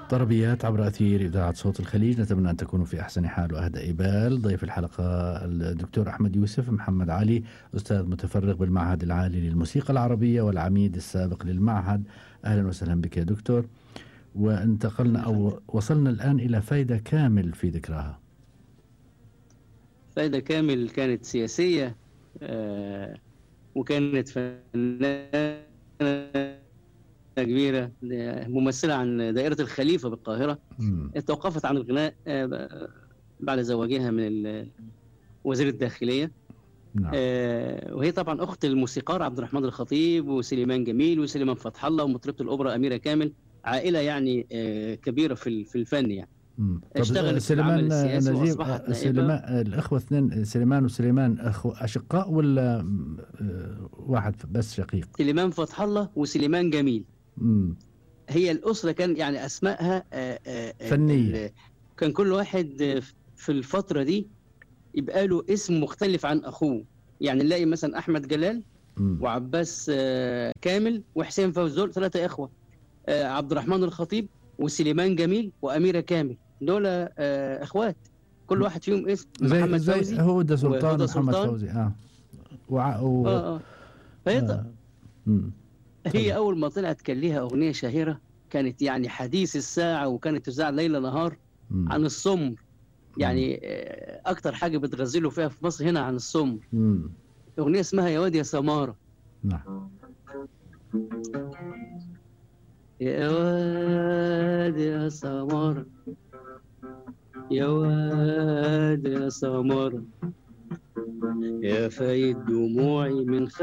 طربيات عبر أثير إذاعة صوت الخليج نتمنى أن تكونوا في أحسن حال وأهدى بال ضيف الحلقة الدكتور أحمد يوسف محمد علي أستاذ متفرغ بالمعهد العالي للموسيقى العربية والعميد السابق للمعهد أهلا وسهلا بك يا دكتور وانتقلنا أو وصلنا الآن إلى فايدة كامل في ذكراها فايدة كامل كانت سياسية آه وكانت فنانة كبيرة ممثلة عن دائرة الخليفة بالقاهرة مم. توقفت عن الغناء آه، بعد زواجها من ال- وزير الداخلية نعم آه، وهي طبعا أخت الموسيقار عبد الرحمن الخطيب وسليمان جميل وسليمان فتح الله ومطربة الأوبرا أميرة كامل عائلة يعني آه، كبيرة في ال- في الفن يعني مم. طب اشتغلت في سليمان العمل السياسي نجيب وأصبحت نائبة. سليمان الأخوة اثنين سليمان وسليمان أخو أشقاء ولا آه، واحد بس شقيق؟ سليمان فتح الله وسليمان جميل مم. هي الأسرة كان يعني أسمائها آه، آه، آه، فنية. ال- كان كل واحد آه، في الفترة دي يبقى له اسم مختلف عن أخوه يعني نلاقي مثلا أحمد جلال مم. وعباس آه، كامل وحسين فوزي دول ثلاثة إخوة آه، عبد الرحمن الخطيب وسليمان جميل وأميرة كامل دول آه، إخوات كل واحد فيهم اسم زي محمد زي فوزي هدى سلطان وهدى ومحمد سلطان. فوزي اه وع... و... آه آه فهي آه. مم. هي أول ما طلعت كان ليها أغنية شهيرة كانت يعني حديث الساعة وكانت تذاع ليل نهار مم. عن السمر يعني آه، أكتر حاجة بتغزلوا فيها في مصر هنا عن السمر مم. أغنية اسمها يا واد يا سمارة نعم يا واد يا سمارة يا واد يا سمارة يا فايد دموعي من